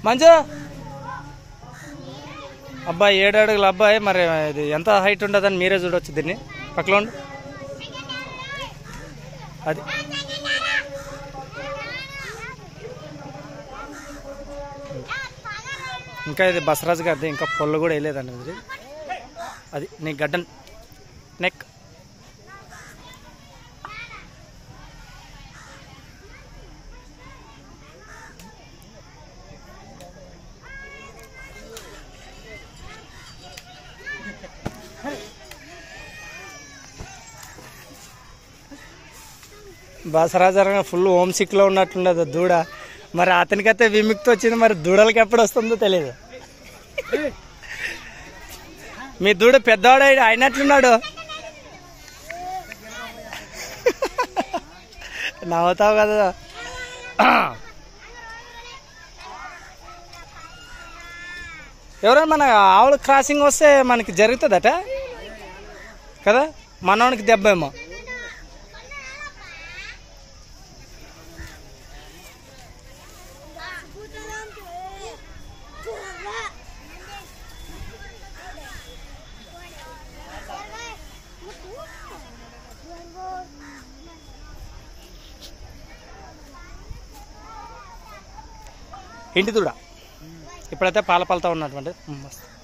మంజు అబ్బాయి ఏడు అడుగుల అబ్బాయి మరి ఇది ఎంత హైట్ ఉండదని మీరే చూడొచ్చు దీన్ని పక్కలో ఉండు అది ఇంకా ఇది బసరాజు గారిది ఇంకా పొల్ల కూడా వేయలేదండి ఇది అది నీ గడ్డన్ నెక్ బసరాజు ఫుల్ హోమ్ సిక్ లో ఉన్నట్లుండదు దూడ మరి అతనికైతే విముక్తి వచ్చింది మరి దూడలకి ఎప్పుడు వస్తుందో తెలియదు మీ దూడ పెద్దవాడు అయి- అయినట్లున్నాడు నవ్వుతావు కదా ఎవరైనా మన ఆవుల క్రాసింగ్ వస్తే మనకి జరుగుతుందట కదా మనోనికి దెబ్బ ఏమో ఇంటి దూడ ఇప్పుడైతే పాల పాలతో ఉన్నటువంటి మస్తు